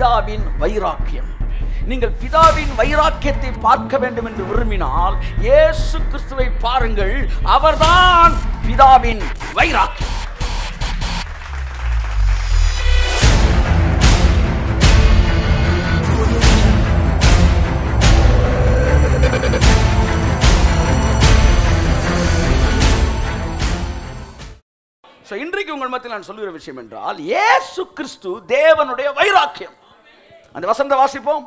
பிதாவின் வைராக்கியம் நீங்கள் பிதாவின் வைராக்கியத்தை பார்க்க வேண்டும் என்று விரும்பினால் இயேசு கிறிஸ்துவை பாருங்கள் அவர்தான் பிதாவின் வைராக்கியம் So, இன்றைக்கு உங்கள் மத்தியில் நான் சொல்லுகிற விஷயம் என்றால் இயேசு கிறிஸ்து தேவனுடைய வைராக்கியம் அந்த வசந்த வாசிப்போம்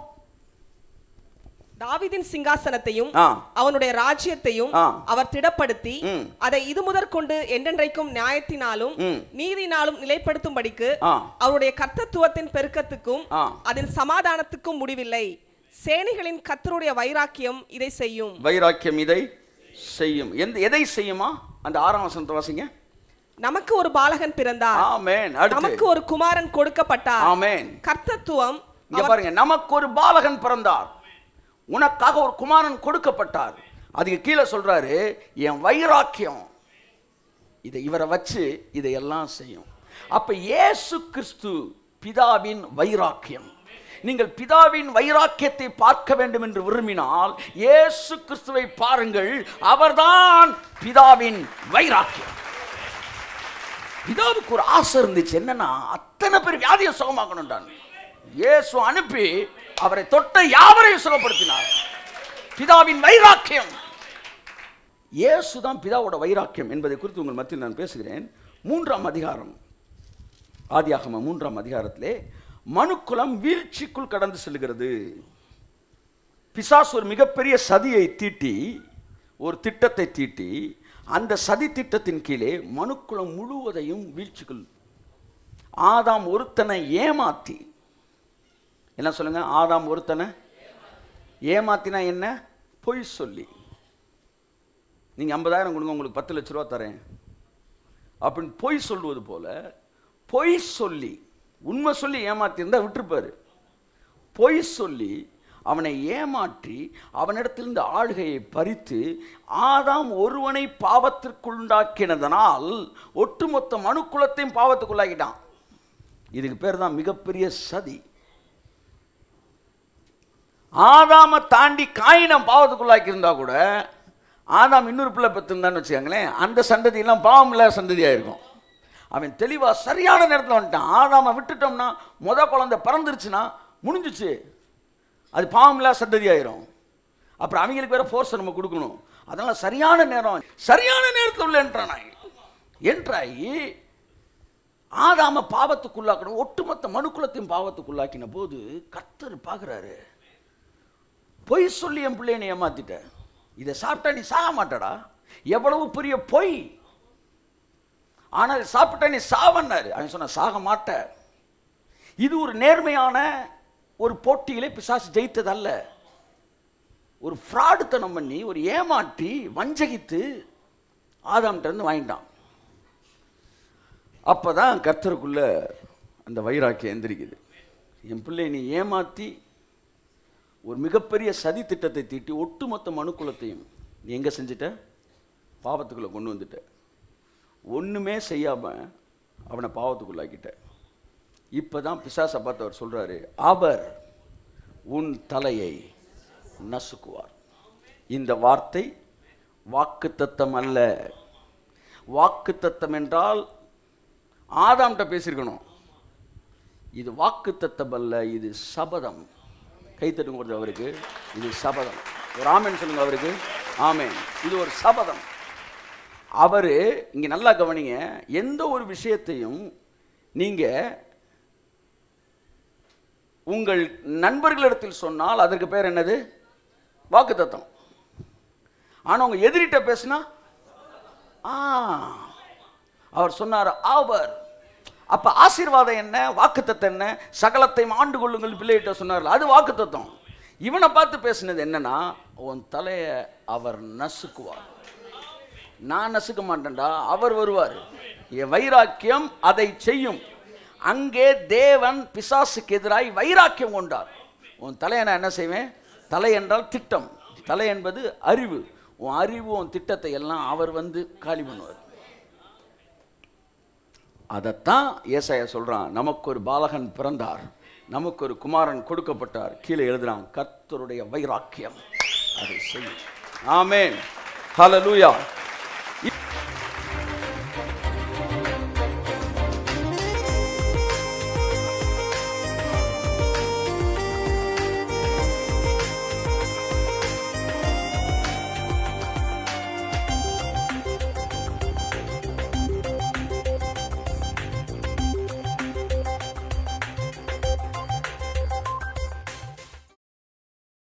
தாவீதின் சிங்காசனத்தையும் ஆ. அவனுடைய ராஜ்யத்தையும் ஆ. அவர் திடப்படுத்தி ம். அதை இது முதற்கொண்டு என்றென்றைக்கும் நியாயத்தினாலும் ம். நீதினாலும் நிலைப்படுத்தும்படிக்கு ஆ. அவருடைய கர்த்தத்துவத்தின் பெருக்கத்துக்கும் ஆ. அதன் சமாதானத்துக்கும் முடிவில்லை சேனைகளின் கர்த்தருடைய வைராக்கியம் இதை செய்யும் வைராக்கியம் இதை செய்யும் எந்த எதை செய்யுமா அந்த ஆறாம் வசனத்தை வாசிங்க நமக்கு ஒரு பாலகன் பிறந்தார் ஆமென் நமக்கு அடுத்து ஒரு குமாரன் கொடுக்கப்பட்டார் ஆமென் கர்த்தத்துவம் இங்க பாருங்க நமக்கு ஒரு பாலகன் பிறந்தார் உனக்காக ஒரு குமாரன் கொடுக்கப்பட்டார் அதுக்கு கீழே சொல்றாரு என் வைராக்கியம் இதை இவரை வச்சு இதையெல்லாம் செய்யும் அப்ப இயேசு கிறிஸ்து பிதாவின் வைராக்கியம் நீங்கள் பிதாவின் வைராக்கியத்தை பார்க்க வேண்டும் என்று விரும்பினால் இயேசு கிறிஸ்துவை பாருங்கள் அவர்தான் பிதாவின் வைராக்கியம் பிதாவுக்கு ஒரு ஆசை இருந்துச்சு என்னன்னா அத்தனை பேர் வியாதியை சுகமாக்கணும்டான் இயேசு அனுப்பி அவரை தொட்ட யாவரையும் சுகப்படுத்தினார் பிதாவின் வைராக்கியம் இயேசு தான் பிதாவோட வைராக்கியம் என்பதை குறித்து உங்கள் மத்தியில் நான் பேசுகிறேன் மூன்றாம் அதிகாரம் ஆதியாகம மூன்றாம் அதிகாரத்திலே மனுக்குலம் வீழ்ச்சிக்குள் கடந்து செல்கிறது பிசாசு ஒரு மிகப்பெரிய சதியை தீட்டி ஒரு திட்டத்தை தீட்டி அந்த சதி திட்டத்தின் கீழே மனுக்குலம் முழுவதையும் வீழ்ச்சிக்குள் ஆதாம் ஒருத்தனை ஏமாத்தி என்ன சொல்லுங்க ஆதாம் ஒருத்தனை ஏமாத்தினா என்ன பொய் சொல்லி நீங்க ஐம்பதாயிரம் கொடுங்க உங்களுக்கு பத்து லட்ச ரூபா தரேன் அப்படின்னு பொய் சொல்வது போல பொய் சொல்லி உண்மை சொல்லி ஏமாத்தியிருந்தா விட்டுருப்பாரு பொய் சொல்லி அவனை ஏமாற்றி அவனிடத்திலிருந்து ஆளுகையை பறித்து ஆதாம் ஒருவனை பாவத்திற்குள்ளாக்கினதனால் ஒட்டுமொத்த மனுக்குலத்தையும் பாவத்துக்குள்ளாக்கிட்டான் இதுக்கு பேர் தான் மிகப்பெரிய சதி ஆதாம தாண்டி காயினம் பாவத்துக்குள்ளாக்கி இருந்தா கூட ஆதாம் இன்னொரு பிள்ளை பெற்றிருந்தான்னு வச்சுக்கோங்களேன் அந்த சந்ததியெல்லாம் பாவம் இல்லாத சந்ததியாக இருக்கும் அவன் தெளிவா சரியான நேரத்தில் வந்துட்டான் ஆதாம விட்டுட்டோம்னா முத குழந்தை பிறந்துருச்சுன்னா முடிஞ்சிச்சு அது பாவம் இல்லாத சந்ததி ஆயிரும் அப்புறம் அவங்களுக்கு வேற ஃபோர்ஸ் நம்ம கொடுக்கணும் அதனால சரியான நேரம் சரியான நேரத்தில் உள்ள என்றானாய் என்றாயி ஆதாம பாவத்துக்குள்ளாக்கணும் ஒட்டுமொத்த மனுக்குலத்தையும் பாவத்துக்குள்ளாக்கின போது கர்த்தர் பார்க்குறாரு பொய் சொல்லி என் பிள்ளைய நீ ஏமாத்திட்ட இதை சாப்பிட்டா நீ சாக மாட்டடா எவ்வளவு பெரிய பொய் ஆனால் இதை சாப்பிட்டா நீ சாவன்னாரு அவன் சொன்ன சாக மாட்ட இது ஒரு நேர்மையான ஒரு போட்டியிலே பிசாசு ஜெயித்ததல்ல ஒரு ஃப்ராடுத்தனம் பண்ணி ஒரு ஏமாற்றி வஞ்சகித்து ஆதாம்கிட்ட இருந்து வாங்கிட்டான் அப்பதான் கர்த்தருக்குள்ள அந்த வைராக்கியம் எந்திரிக்குது என் பிள்ளை நீ ஏமாத்தி ஒரு மிகப்பெரிய சதி திட்டத்தை தீட்டி ஒட்டுமொத்த மனுக்குலத்தையும் நீ எங்க செஞ்சிட்ட பாவத்துக்குள்ள கொண்டு வந்துட்ட ஒண்ணுமே செய்யாம அவனை பாவத்துக்குள்ளாக்கிட்ட இப்பதான் பிசாசை பார்த்து அவர் சொல்றாரு அவர் உன் தலையை நசுக்குவார் இந்த வார்த்தை வாக்குத்தத்தம் அல்ல வாக்குத்தத்தம் என்றால் ஆதாம்கிட்ட பேசியிருக்கணும் இது வாக்குத்தத்தம் அல்ல இது சபதம் கைத்தட்டுங்க கொஞ்சம் அவருக்கு இது சபதம் ஒரு ஆமேன் சொல்லுங்க அவருக்கு ஆமேன் இது ஒரு சபதம் அவரு இங்க நல்லா கவனிங்க எந்த ஒரு விஷயத்தையும் நீங்க உங்கள் நண்பர்களிடத்தில் சொன்னால் அதற்கு பேர் என்னது வாக்குத்தத்தம் ஆனா உங்க எதிரிட்ட பேசினா ஆ அவர் சொன்னார் அவர் அப்ப ஆசீர்வாதம் என்ன வாக்குத்தத்தம் என்ன சகலத்தையும் ஆண்டு கொள்ளுங்கள் பிள்ளைகிட்ட சொன்னார்ல அது வாக்குத்தத்தம் இவனை பார்த்து பேசினது என்னன்னா உன் தலையை அவர் நசுக்குவார் நான் நசுக்க மாட்டேன்டா அவர் வருவார் என் வைராக்கியம் அதை செய்யும் அங்கே தேவன் பிசாசுக்கு எதிராய் வைராக்கியம் கொண்டார் உன் தலையை நான் என்ன செய்வேன் தலை என்றால் திட்டம் தலை என்பது அறிவு உன் அறிவு உன் திட்டத்தை எல்லாம் அவர் வந்து காலி பண்ணுவார் அதைத்தான் ஏசாயா சொல்றான் நமக்கு ஒரு பாலகன் பிறந்தார் நமக்கு ஒரு குமாரன் கொடுக்கப்பட்டார் கீழே எழுதுறான் கர்த்தருடைய வைராக்கியம் அதை செய்யும் ஆமென் ஹalleluya